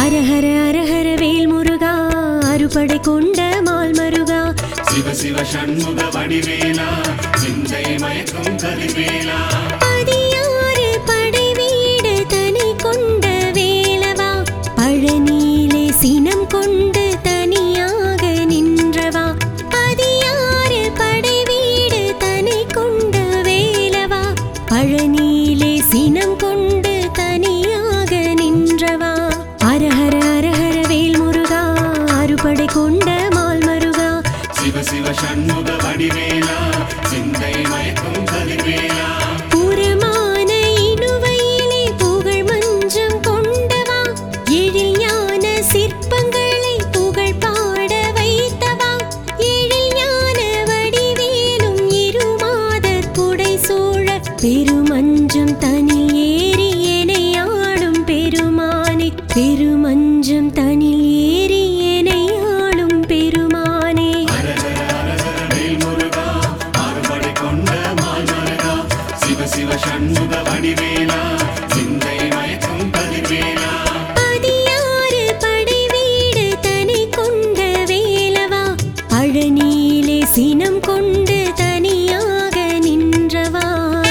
அரஹர அரஹர வேல் முருகா அறுபடை கொண்ட மால் மருகா சிவ சிவ சண்முக வடிவேலா சிந்தை மயக்கும் கதிர்வேலா பதியாறு படை வீடு தனி கொண்ட வேலவா பழனியிலே சினம் கொண்டு தனியாக நின்றவா பதியாறு படை வீடு தனி கொண்ட வேலவா பழனியிலே சினம் கொண்டு தனியாக நின்றவா அரஹர அரஹர வேல் முருகா அறுபடை கொண்ட மால் மருகா சிவ சிவ சண்முக வடிவேலா சிந்தை மயக்கும் கதிர்வேலா புறமான இனுவையிலே புகழ் மஞ்சம் கொண்டவா எழில் ஞான சிற்பங்களை புகழ் பாட வைத்தவா எழில் ஞான வடிவேலும் இருமாதர் குடை சூழ பெருமஞ்சம் தனில் ஏறி எனை ஆளும் பெருமானே பெருமஞ்சம் தனில் ஏறி எனை ஆளும் பெருமானே வேல் முருகா ஆறுபடை கொண்ட மால் மருகா சிவ சிவ சண்முக வடிவேலா சிந்தை மயக்கும் கதிர்வேலா பதியாறு படை வீடு தனி கொண்ட வேலவா பழனியிலே சினம் கொண்டு தனியாக நின்றவா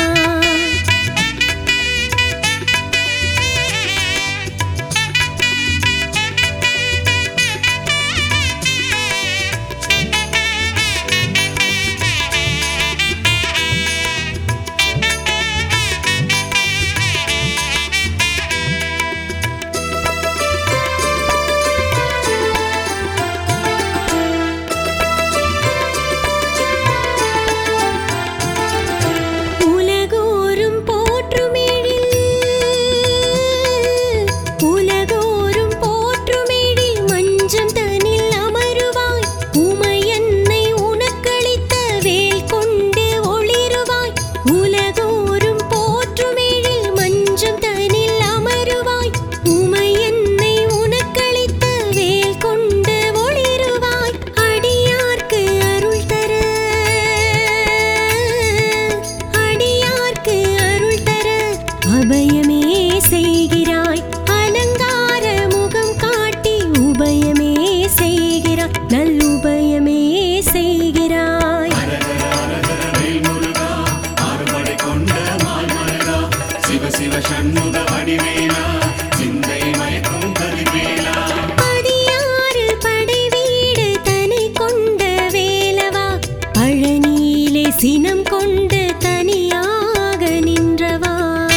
உலகோரும் போற்றுமெழில் உலகோரும் போற்றுமெழில் மஞ்சம் தனில் அமருவாய் உமையன்னை உனக்களித்த வேல் கொண்டு ஒளிருவாய் உலகோரும் போற்றுமெழில் மஞ்சம் தனில் அமருவாய் உமையன்னை உனக்களித்த வேல் கொண்டு ஒளிருவாய் அடியார்க்கு அருள் தர அடியார்க்கு அருள் தர அபயமே செய்கிறாய் அலங்கார முகம் காட்டி உபயமே செய்கிறாய் நல்லுபயமே செய்கிறாய் வேல் முருகா ஆறுபடை கொண்ட மால் மருகா சிவ சிவ சண்முக வடிவேலா சிந்தை மயக்கும் கதிர்வேலா பதியாறு படை வீடு தனி கொண்ட வேலவா பழனியிலே சினம் கொண்டு தனியாக நின்றவா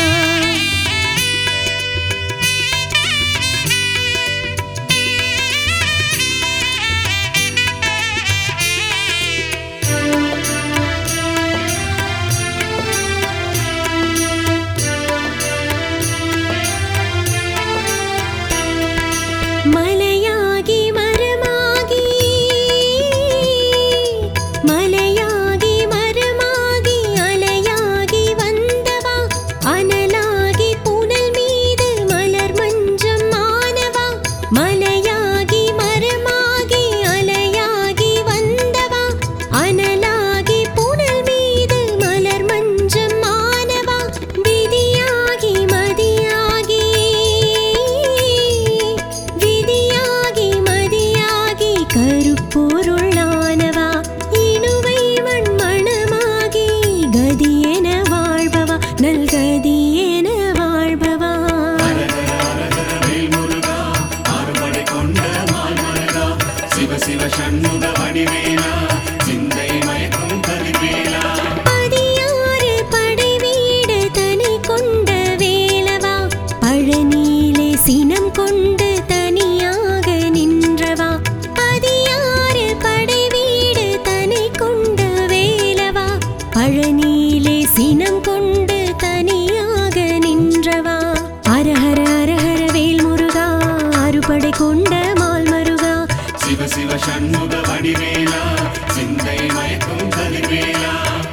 மலையாகி மரமாகி மலையாகி மரமாகி அலையாகி வந்தவா அனலாகி புனல் மீது மலர் மஞ்சம் மானவா மலையாகி மரமாகி அலையாகி வந்தவா அனலாகி புனல் மீது மலர் மஞ்சம் மானவா விதியாகி மதியாகி விதியாகி மதியாகி கருப்பொருளானவா இணுவை மண் மணமாகி கதியென வாழ்பவா நல்கதியென வாழ்பவா வேல் முருகா ஆறுபடை கொண்ட மால் மருகா சிவ சிவ சண்முக வடிவேலா சிந்தை மயக்கும் கதிர்வேலா பதியாறு படை வீடு தனி கொண்ட வேலவா பழனியிலே சினம் கொண்டு தனியாக நின்றவா பதியாறு படை வீடு தனி கொண்ட வேலவா பழனியிலே சினம் கொண்டு தனியாக நின்றவா அரஹர அரஹர வேல் முருகா அறுபடை கொண்ட மால் மருகா சிவ சிவ சண்முக வடிவேலா சிந்தை மயக்கும் கதிர்வேலா